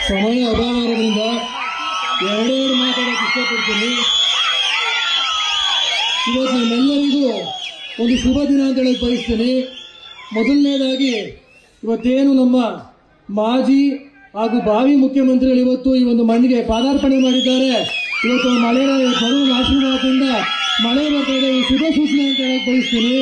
ಸಮಯ ಅಭಾವ ಇರೋದ್ರಿಂದ ಎರಡೆರಡು ಮಾತಾಡಕ್ಕೆ ಇಷ್ಟಪಡ್ತೀನಿ ಇವತ್ತು ನಮ್ಮೆಲ್ಲರಿಗೂ ಒಂದು ಶುಭ ದಿನ ಅಂತ ಹೇಳಕ್ ಬಯಸ್ತೀನಿ ಮೊದಲನೇದಾಗಿ ಇವತ್ತೇನು ನಮ್ಮ ಮಾಜಿ ಹಾಗೂ ಭಾವಿ ಮುಖ್ಯಮಂತ್ರಿಗಳು ಇವತ್ತು ಈ ಒಂದು ಮಣ್ಣಿಗೆ ಪಾದಾರ್ಪಣೆ ಮಾಡಿದ್ದಾರೆ ಇವತ್ತು ಮಳೆ ಬರುವ ಆಶೀರ್ವಾದದಿಂದ ಮಳೆ ಬರ್ತಾ ಇದೆ ಈ ಶುಭ ಸೂಚನೆ ಅಂತ ಹೇಳಕ್ ಬಯಸ್ತೀನಿ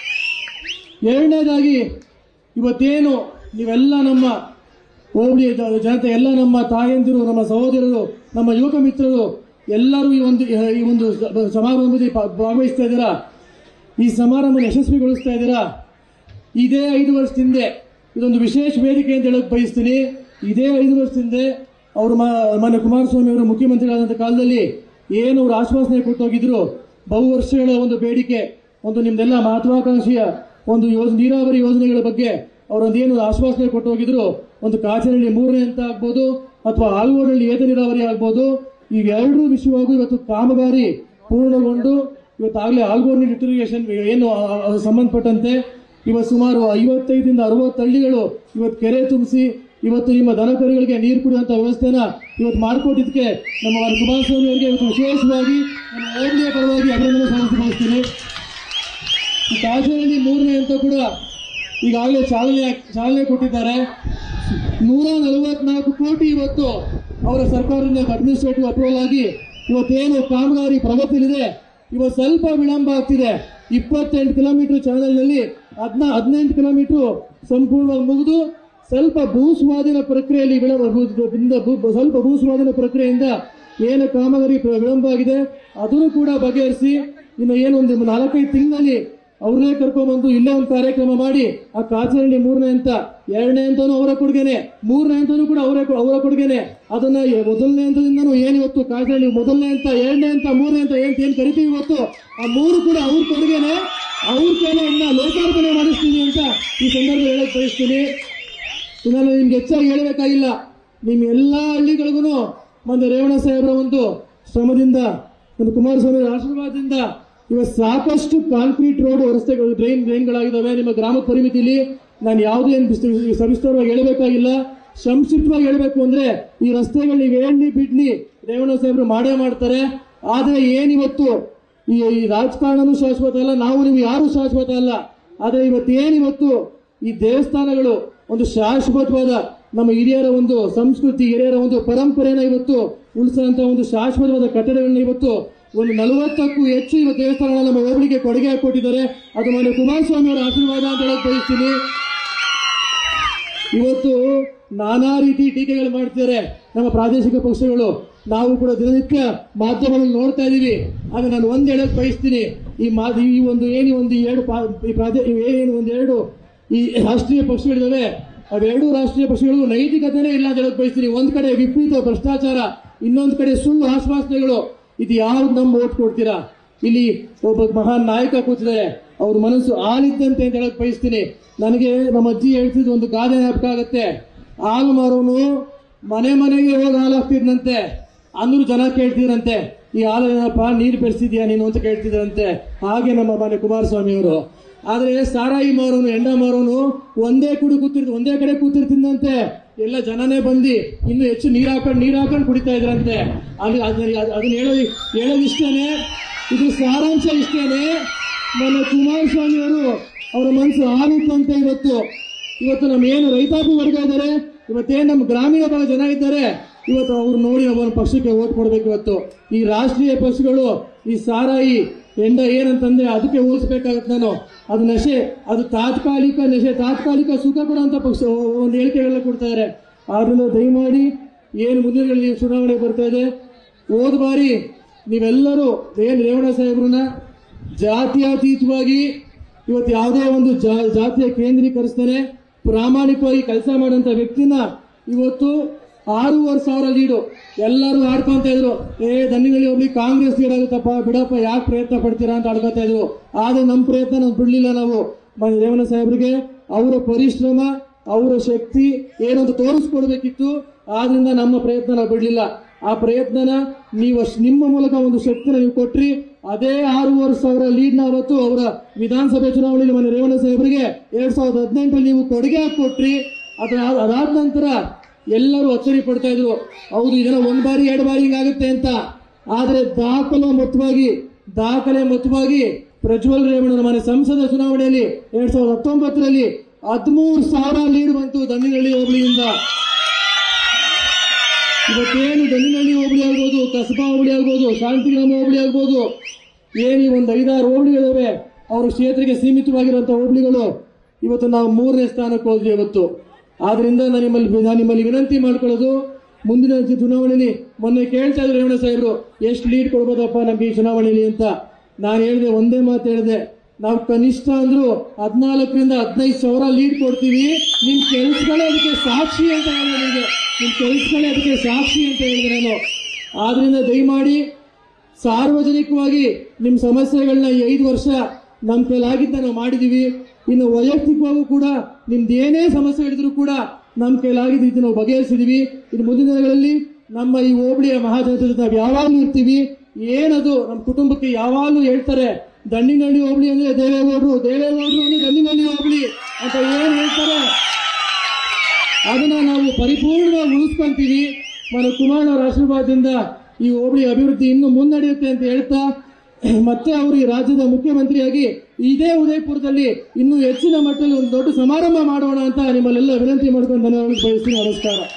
ಎರಡನೇದಾಗಿ ಇವತ್ತೇನು ನೀವೆಲ್ಲ ನಮ್ಮ ಹೋಬಳಿ ಜ- ಜನತೆ ಎಲ್ಲ ನಮ್ಮ ತಾಯಂದಿರು ನಮ್ಮ ಸಹೋದರರು ನಮ್ಮ ಯುವಕ ಮಿತ್ರರು ಎಲ್ಲರೂ ಈ ಒಂದು ಈ ಒಂದು ಸ- ಸಮಾರಂಭದಲ್ಲಿ ಪಾ- ಭಾಗವಹಿಸ್ತಾ ಇದ್ದೀರಾ ಈ ಸಮಾರಂಭ ಯಶಸ್ವಿಗೊಳಿಸ್ತಾ ಇದ್ದೀರಾ ಇದೇ ಐದು ವರ್ಷದ ಹಿಂದೆ ಇದೊಂದು ವಿಶೇಷ ವೇದಿಕೆ ಅಂತ ಹೇಳಕ್ ಬಯಸ್ತೀನಿ ಇದೇ ಐದು ವರ್ಷದ ಹಿಂದೆ ಅವರು ಮಾನ್ಯ ಕುಮಾರಸ್ವಾಮಿ ಅವರು ಮುಖ್ಯಮಂತ್ರಿಗಳಾದಂಥ ಕಾಲದಲ್ಲಿ ಏನು ಅವರು ಆಶ್ವಾಸನೆ ಕೊಟ್ಟೋಗಿದ್ರು ಬಹು ವರ್ಷಗಳ ಒಂದು ಬೇಡಿಕೆ ಒಂದು ನಿಮ್ದೆಲ್ಲ ಮಹತ್ವಾಕಾಂಕ್ಷೆಯ ಒಂದು ಯೋಜ ನೀರಾವರಿ ಯೋಜನೆಗಳ ಬಗ್ಗೆ ಅವರೊಂದು ಏನು ಆಶ್ವಾಸನೆ ಕೊಟ್ಟೋಗಿದ್ರು ಒಂದು ಕಾಚನಹಳ್ಳಿ ಮೂರನೇ ಅಂತ ಆಗ್ಬೋದು ಅಥವಾ ಆಲ್ಗೋಡಲ್ಲಿ ಏತ ನೀರಾವರಿ ಆಗ್ಬೋದು ಇವೆರಡೂ ವಿಷಯವಾಗೂ ಇವತ್ತು ಕಾಮಗಾರಿ ಪೂರ್ಣಗೊಂಡು ಇವತ್ತಾಗಲೇ ಆಲ್ಗೋಡ್ ಲಿಟರಿಗೇಷನ್ ಏನು ಆ- ಆ- ಅದು ಸಂಬಂಧಪಟ್ಟಂತೆ ಇವತ್ತು ಸುಮಾರು ಐವತ್ತೈದರಿಂದ ಅರವತ್ತು ಹಳ್ಳಿಗಳು ಇವತ್ತು ಕೆರೆ ತುಂಬಿಸಿ ಇವತ್ತು ನಿಮ್ಮ ದನಕರುಗಳಿಗೆ ನೀರು ಕುಡಿಯುವಂತ ವ್ಯವಸ್ಥೆನ ಇವತ್ತು ಮಾಡಿಕೊಟ್ಟಿದ್ದಕ್ಕೆ ನಮ್ಮ ಕುಮಾರಸ್ವಾಮಿ ಅವರಿಗೆ ಇವತ್ತು ವಿಶೇಷವಾಗಿ ನಮ್ಮ ಹೋಬಳಿಯ ಪರವಾಗಿ ಅಭಿನಂದನೆ ಸಲ್ಲಿಸಬಯಸ್ತೀನಿ ಈ ಕಾಜನಹಳ್ಳಿ ಮೂರನೇ ಅಂತ ಕೂಡ ಈಗಾಗಲೇ ಚಾಲನೆ ಚಾಲನೆ ಕೊಟ್ಟಿದ್ದಾರೆ ನೂರ ನಲವತ್ನಾಲ್ಕು ಕೋಟಿ ಇವತ್ತು ಅವರ ಸರ್ಕಾರದಿಂದ ಅಡ್ಮಿನಿಸ್ಟ್ರೇಟಿವ್ ಅಪ್ರೂವಲ್ ಆಗಿ ಇವತ್ತೇನು ಕಾಮಗಾರಿ ಪ್ರಗತಿಯಲ್ಲಿದೆ ಇವತ್ತು ಸ್ವಲ್ಪ ವಿಳಂಬ ಆಗ್ತಿದೆ ಇಪ್ಪತ್ತೆಂಟು ಕಿಲೋಮೀಟರ್ ಚಾನಲ್ನಲ್ಲಿ ಹದಿನ ಹದಿನೆಂಟು ಕಿಲೋಮೀಟರ್ ಸಂಪೂರ್ಣವಾಗಿ ಮುಗಿದು ಸ್ವಲ್ಪ ಭೂ ಸ್ವಾಧೀನ ಪ್ರಕ್ರಿಯೆಯಲ್ಲಿ ವಿಳಂಬ ಭೂ- ಇಂದ ಭೂ- ಸ್ವಲ್ಪ ಭೂ ಸ್ವಾಧೀನ ಪ್ರಕ್ರಿಯೆಯಿಂದ ಏನು ಕಾಮಗಾರಿ ಪ್ರ- ವಿಳಂಬ ಆಗಿದೆ ಅದನ್ನು ಕೂಡ ಬಗೆಹರಿಸಿ ಇನ್ನು ಏನು ಒಂದು ನಾಲ್ಕೈದು ತಿಂಗಳಲ್ಲಿ ಅವ್ರನ್ನೇ ಕರ್ಕೊಂಡ್ಬಂದು ಇಲ್ಲೇ ಒಂದು ಕಾರ್ಯಕ್ರಮ ಮಾಡಿ ಆ ಕಾಚನಹಳ್ಳಿ ಮೂರನೇ ಅಂತ ಎರಡನೇ ಅಂತಾನು ಅವರ ಕೊಡುಗೆನೆ ಮೂರನೇ ಅಂತಾನು ಕೂಡ ಅವರೇ ಅವರ ಕೊಡುಗೆನೆ ಅದನ್ನ ಎ- ಮೊದಲನೇ ಹಂತದಿಂದನೂ ಏನು ಇವತ್ತು ಕಾಚನಹಳ್ಳಿ ಮೊದಲನೇ ಅಂತ ಎರಡನೇ ಅಂತ ಮೂರನೇ ಅಂತ ಏನ್ ಏನ್ ಕರಿತೀವಿ ಇವತ್ತು ಆ ಮೂರು ಕೂಡ ಅವ್ರ ಕೊಡುಗೆನೆ ಅವ್ರ ಕೈಲಿಂದ ಲೋಕಾರ್ಪಣೆ ಮಾಡಿಸ್ತೀವಿ ಅಂತ ಈ ಸಂದರ್ಭ ಹೇಳಕ್ ಬಯಸ್ತೀನಿ ನಾನು ನಿಮ್ಗೆ ಹೆಚ್ಚಾಗಿ ಹೇಳಬೇಕಾಗಿಲ್ಲ ನಿಮ್ಮ ಎಲ್ಲಾ ಹಳ್ಳಿಗಳಿಗೂ ಒಂದು ರೇವಣ ಸಾಹೇಬರ ಒಂದು ಶ್ರಮದಿಂದ ಒಂದು ಕುಮಾರಸ್ವಾಮಿ ಅವರ ಆಶೀರ್ವಾದದಿಂದ ಇವತ್ತು ಸಾಕಷ್ಟು ಕಾಂಕ್ರೀಟ್ ರೋಡ್ ರಸ್ತೆಗಳು ಡ್ರೈನ್ ಡ್ರೈನ್ಗಳಾಗಿದ್ದಾವೆ ನಿಮ್ಮ ಗ್ರಾಮದ ಪರಿಮಿತಿಲಿ ನಾನು ಯಾವುದೇ ಏನು ವಿಸ್ತ- ಸವಿಸ್ತರವಾಗಿ ಹೇಳಬೇಕಾಗಿಲ್ಲ ಸಂಕ್ಷಿಪ್ತವಾಗಿ ಹೇಳಬೇಕು ಅಂದ್ರೆ ಈ ರಸ್ತೆಗಳು ನೀವು ಹೇಳಿ ಬಿಡ್ಲಿ ರೇವಣ ಸಾಹೇಬರು ಮಾಡೇ ಮಾಡ್ತಾರೆ ಆದ್ರೆ ಏನಿವತ್ತು ಈ ಈ ರಾಜಕಾರಣನೂ ಶಾಶ್ವತ ಅಲ್ಲ ನಾವು ನೀವು ಯಾರು ಶಾಶ್ವತ ಅಲ್ಲ ಆದ್ರೆ ಇವತ್ತು ಏನಿವತ್ತು ಈ ದೇವಸ್ಥಾನಗಳು ಒಂದು ಶಾಶ್ವತವಾದ ನಮ್ಮ ಹಿರಿಯರ ಒಂದು ಸಂಸ್ಕೃತಿ ಹಿರಿಯರ ಒಂದು ಪರಂಪರೆನ ಇವತ್ತು ಉಳಿಸುವಂತ ಒಂದು ಶಾಶ್ವತವಾದ ಕಟ್ಟಡಗಳನ್ನ ಇವತ್ತು ಒಂದು ನಲವತ್ತಕ್ಕೂ ಹೆಚ್ಚು ಇವತ್ತು ದೇವಸ್ಥಾನಗಳ ನಮ್ಮ ಹೋಬಳಿಗೆ ಕೊಡುಗೆ ಕೊಟ್ಟಿದ್ದಾರೆ ಅದು ಮಾನ್ಯ ಕುಮಾರಸ್ವಾಮಿ ಅವರ ಆಶೀರ್ವಾದ ಅಂತ ಹೇಳಕ್ ಬಯಸ್ತೀನಿ ಇವತ್ತು ನಾನಾ ರೀತಿ ಟೀಕೆಗಳು ಮಾಡ್ತಿದ್ದಾರೆ ನಮ್ಮ ಪ್ರಾದೇಶಿಕ ಪಕ್ಷಗಳು ನಾವು ಕೂಡ ದಿನನಿತ್ಯ ಮಾಧ್ಯಮಗಳಲ್ಲಿ ನೋಡ್ತಾ ಇದೀವಿ ಆದ್ರೆ ನಾನು ಒಂದ್ ಹೇಳಕ್ ಬಯಸ್ತೀನಿ ಈ ಮಾ ಈ ಒಂದು ಏನು ಒಂದು ಈ ಎರಡು ಪಾ- ಈ ಪ್ರಾದೇ ಈ ಏನು ಒಂದು ಎರಡು ಈ ರಾಷ್ಟ್ರೀಯ ಪಕ್ಷಗಳಿದಾವೆ ಅವೆರಡು ರಾಷ್ಟ್ರೀಯ ಪಕ್ಷಗಳಿಗೂ ನೈತಿಕತೆನೇ ಇಲ್ಲ ಅಂತ ಹೇಳಕ್ ಬಯಸ್ತೀನಿ ಒಂದ್ ಕಡೆ ವಿಪರೀತ ಭ್ರಷ್ಟಾಚಾರ ಇನ್ನೊಂದ್ ಕಡೆ ಸುಳ್ಳು ಆಶ್ವಾಸನೆಗಳು ಇದು ಯಾವ್ದು ನಮ್ಮ ಓಟ್ ಕೊಡ್ತೀರಾ ಇಲ್ಲಿ ಒಬ್ಬ ಮಹಾನ್ ನಾಯಕ ಕೂತಿದ್ದಾರೆ ಅವ್ರ ಮನಸ್ಸು ಆಲಿದ್ದಂತೆ ಅಂತ ಹೇಳಕ್ ಬಯಸ್ತೀನಿ ನನಗೆ ನಮ್ಮ ಅಜ್ಜಿ ಹೇಳ್ತಿದ್ದು ಒಂದು ಗಾದೆ ಜ್ಞಾಪಕ ಆಗತ್ತೆ ಹಾಲು ಮಾರೋನು ಮನೆ ಮನೆಗೆ ಹೋಗಿ ಹಾಲು ಹಾಕ್ತಿದ್ನಂತೆ ಅಂದ್ರು ಜನ ಕೇಳ್ತಿದ್ರಂತೆ ಈ ಹಾಲು ಏನಪ್ಪ ನೀರು ಬೆಳೆಸಿದ್ಯಾ ನೀನು ಅಂತ ಕೇಳ್ತಿದ್ರಂತೆ ಹಾಗೆ ನಮ್ಮ ಮನೆ ಕುಮಾರಸ್ವಾಮಿ ಅವರು ಆದ್ರೆ ಸಾರಾಯಿ ಮಾರೋನು ಎಂಡ ಮಾರೋನು ಒಂದೇ ಕುಡಿ ಕೂತಿರ್ ಒಂದೇ ಕಡೆ ಕೂತಿರ್ತಿದ್ದಂತೆ ಎಲ್ಲ ಜನನೇ ಬಂದು ಇನ್ನು ಹೆಚ್ಚು ನೀರ್ ಹಾಕೊಂಡು ನೀರ್ ಹಾಕೊಂಡು ಕುಡಿತಾ ಇದ್ರಂತೆ ಅಲ್ಲಿ ಅದನ್ನ ಅದನ್ನ ಹೇಳೋದು ಹೇಳೋದಿಷ್ಟೇನೆ ಇದು ಸಾರಾಂಶ ಇಷ್ಟೇನೆ ನನ್ನ ಕುಮಾರಸ್ವಾಮಿ ಅವರು ಅವರ ಮನಸ್ಸು ಆಲಿತ್ತು ಅಂತ ಇವತ್ತು ಇವತ್ತು ನಮ್ಮ ಏನು ರೈತಾಪಿ ವರ್ಗ ಇದ್ದಾರೆ ಇವತ್ತೇನು ನಮ್ಮ ಗ್ರಾಮೀಣ ಭಾಗ ಜನ ಇದ್ದಾರೆ ಇವತ್ತು ಅವ್ರು ನೋಡಿ ನಮ್ಮ ಪಕ್ಷಕ್ಕೆ ಓಟ್ ಕೊಡ್ಬೇಕು ಇವತ್ತು ಈ ರಾಷ್ಟ್ರೀಯ ಪಕ್ಷಗಳು ಈ ಸಾರಾಯಿ ಎಂಡ ಏನಂತಂದ್ರೆ ಅದಕ್ಕೆ ಹೋಲಿಸ್ಬೇಕಾಗತ್ತೆ ನಾನು ಅದು ನಶೆ ಅದು ತಾತ್ಕಾಲಿಕ ನಶೆ ತಾತ್ಕಾಲಿಕ ಸುಖ ಕೊಡುವಂತ ಪಕ್ಷ ಒಂದು ಹೇಳಿಕೆಗಳನ್ನ ಕೊಡ್ತಾರೆ ಆದ್ರಿಂದ ದಯಮಾಡಿ ಏನು ಮುಂದಿನ ದಿನಗಳಲ್ಲಿ ಚುನಾವಣೆ ಬರ್ತಾ ಇದೆ ಹೋದ ಬಾರಿ ನೀವೆಲ್ಲರೂ ಏನ್ ರೇವಣ ಸಾಹೇಬ್ರನ್ನ ಜಾತ್ಯತೀತವಾಗಿ ಇವತ್ತು ಯಾವುದೇ ಒಂದು ಜಾ- ಜಾತಿಯ ಕೇಂದ್ರೀಕರಿಸ್ತಾನೆ ಪ್ರಾಮಾಣಿಕವಾಗಿ ಕೆಲಸ ಮಾಡುವಂತ ವ್ಯಕ್ತಿನ ಇವತ್ತು ಆರೂವರೆ ಸಾವಿರ ಲೀಡು ಎಲ್ಲರೂ ಆಡ್ಕೊಂತ ಇದ್ರು ಏ ದನ್ನಿಗಳಿ ಹೋಗ್ಲಿ ಕಾಂಗ್ರೆಸ್ ಲೀಡ್ ಆಗುತ್ತಪ್ಪ ಬಿಡಪ್ಪ ಯಾಕೆ ಪ್ರಯತ್ನ ಪಡ್ತೀರಾ ಅಂತ ಆಡ್ಕೊತಾ ಇದ್ರು ಆದ್ರೆ ನಮ್ಮ ಪ್ರಯತ್ನ ನಾವು ಬಿಡ್ಲಿಲ್ಲ ನಾವು ಮ- ರೇವಣ್ಣ ಸಾಹೇಬ್ರಿಗೆ ಅವರ ಪರಿಶ್ರಮ ಅವರ ಶಕ್ತಿ ಏನಂತ ತೋರಿಸ್ಕೊಡ್ಬೇಕಿತ್ತು ಆದ್ರಿಂದ ನಮ್ಮ ಪ್ರಯತ್ನ ನಾವು ಬಿಡ್ಲಿಲ್ಲ ಆ ಪ್ರಯತ್ನನ ನೀವು ಅಷ್ಟ್- ನಿಮ್ಮ ಮೂಲಕ ಒಂದು ಶಕ್ತಿನ ನೀವು ಕೊಟ್ರಿ ಅದೇ ಆರೂವರೆ ಸಾವಿರ ಲೀಡ್ ನ ಅವತ್ತು ಅವರ ವಿಧಾನಸಭೆ ಚುನಾವಣೆಯಲ್ಲಿ ಮನೆ ರೇವಣ್ಣ ಸಾಹೇಬರಿಗೆ ಎರಡ್ ಸಾವಿರದ ಹದಿನೆಂಟರಲ್ಲಿ ನೀವು ಕೊಡುಗೆ ಕೊಟ್ರಿ ಅದ ಅದಾದ ನಂತರ ಎಲ್ಲರೂ ಅಚ್ಚರಿ ಪಡ್ತಾ ಇದ್ರು ಹೌದು ಇದನ್ನ ಒಂದ್ ಬಾರಿ ಎರಡು ಬಾರಿ ಹಿಂಗಾಗುತ್ತೆ ಅಂತ ಆದ್ರೆ ದಾಖಲೆ ಮೊತ್ತವಾಗಿ ದಾಖಲೆ ಮೊತ್ತವಾಗಿ ಪ್ರಜ್ವಲ್ ರೇವಣ್ಣನ ಮನೆ ಸಂಸದ ಚುನಾವಣೆಯಲ್ಲಿ ಎರಡ್ ಸಾವಿರದ ಹತ್ತೊಂಬತ್ತರಲ್ಲಿ ಹದಿಮೂರು ಸಾವಿರ ಲೀಡ್ ಬಂತು ದಂಡಿನಹಳ್ಳಿ ಹೋಬಳಿಯಿಂದ ಇವತ್ತೇನು ದಂಡಿನಹಳ್ಳಿ ಹೋಬಳಿ ಆಗ್ಬೋದು ಕಸಬಾ ಹೋಬಳಿ ಆಗ್ಬೋದು ಶಾಂತಿಗ್ರಾಮ ಹೋಬಳಿ ಆಗ್ಬೋದು ಏನು ಈ ಒಂದು ಐದಾರು ಹೋಬಳಿಗಳಿವೆ ಅವ್ರ ಕ್ಷೇತ್ರಕ್ಕೆ ಸೀಮಿತವಾಗಿರುವಂಥ ಹೋಬಳಿಗಳು ಇವತ್ತು ನಾವು ಮೂರನೇ ಸ್ಥಾನಕ್ಕೆ ಹೋದ್ವಿ ಇವತ್ತು ಆದ್ರಿಂದ ನಾನು ನಿಮ್ಮಲ್ಲಿ ನಾನು ನಿಮ್ಮಲ್ಲಿ ವಿನಂತಿ ಮಾಡ್ಕೊಳ್ಳೋದು ಮುಂದಿನ ಚು- ಚುನಾವಣೆಯಲ್ಲಿ ಮೊನ್ನೆ ಕೇಳ್ತಾ ಇದ್ರು ರೇವಣ ಸಾಹೇಬರು ಎಷ್ಟು ಲೀಡ್ ಕೊಡ್ಬೋದಪ್ಪ ನಮ್ಗೆ ಈ ಚುನಾವಣೆಯಲ್ಲಿ ಅಂತ ನಾನು ಹೇಳಿದೆ ಒಂದೇ ಮಾತು ಹೇಳಿದೆ ನಾವು ಕನಿಷ್ಠ ಅಂದ್ರು ಹದಿನಾಲ್ಕರಿಂದ ಹದಿನೈದು ಸಾವಿರ ಲೀಡ್ ಕೊಡ್ತೀವಿ ನಿಮ್ ಕೆಲ್ಸಗಳೇ ಅದಕ್ಕೆ ಸಾಕ್ಷಿ ಅಂತ ಹೇಳಿದೆ ನಿಮಗೆ ನಿಮ್ ಕೆಲ್ಸಗಳೇ ಅದಕ್ಕೆ ಸಾಕ್ಷಿ ಅಂತ ಹೇಳಿದೆ ನಾನು ಆದ್ರಿಂದ ದಯಮಾಡಿ ಸಾರ್ವಜನಿಕವಾಗಿ ನಿಮ್ಮ ಸಮಸ್ಯೆಗಳನ್ನ ಈ ಐದು ವರ್ಷ ನಮ್ಮ ಕೈಲಾಗಿದ್ದ ನಾವು ಮಾಡಿದೀವಿ ಇನ್ನು ವೈಯಕ್ತಿಕವಾಗೂ ಕೂಡ ನಿಮ್ದು ಏನೇ ಸಮಸ್ಯೆಗಳಿದ್ರು ಕೂಡ ನಮ್ಮ ಕೈಲಾಗಿದ್ದ ರೀತಿ ನಾವು ಬಗೆಹರಿಸಿದೀವಿ ಇನ್ನು ಮುಂದಿನ ದಿನಗಳಲ್ಲಿ ನಮ್ಮ ಈ ಹೋಬಳಿಯ ಮಹಾಜನತೆ ಜೊತೆ ನಾವು ಯಾವಾಗಲೂ ಇರ್ತೀವಿ ಏನದು ನಮ್ಮ ಕುಟುಂಬಕ್ಕೆ ಯಾವಾಗಲೂ ಹೇಳ್ತಾರೆ ದಂಡಿನಹಳ್ಳಿ ಹೋಬಳಿ ಅಂದ್ರೆ ದೇವೇಗೌಡರು ದೇವೇಗೌಡರು ಅಂದ್ರೆ ದಂಡಿನಹಳ್ಳಿ ಹೋಬಳಿ ಅಂತ ಏನ್ ಹೇಳ್ತಾರೆ ಅದನ್ನ ನಾವು ಪರಿಪೂರ್ಣವಾಗಿ ಉಳಿಸ್ಕೊಂತೀವಿ మన ಕುಮಾರ್ ಅವರ ಆಶೀರ್ವಾದದಿಂದ ಈ ಹೋಬಳಿ ಅಭಿವೃದ್ಧಿ ಇನ್ನು ಮುನ್ನಡೆಯುತ್ತೆ ಅಂತ ಹೇಳ್ತಾ ಮತ್ತೆ ಅವರು ಈ ರಾಜ್ಯದ ಮುಖ್ಯಮಂತ್ರಿಯಾಗಿ ಇದೇ ಉದಯಪುರದಲ್ಲಿ ಇನ್ನೂ ಹೆಚ್ಚಿನ ಮಟ್ಟದಲ್ಲಿ ಒಂದು ದೊಡ್ಡ ಸಮಾರಂಭ ಮಾಡೋಣ ಅಂತ ನಿಮ್ಮಲ್ಲೆಲ್ಲ ವಿನಂತಿ ಮಾಡ್ಕೊಂಡು ಧನ್ಯವಾದ ಬಯಸ್ತೀನಿ ನಮಸ್ಕಾರ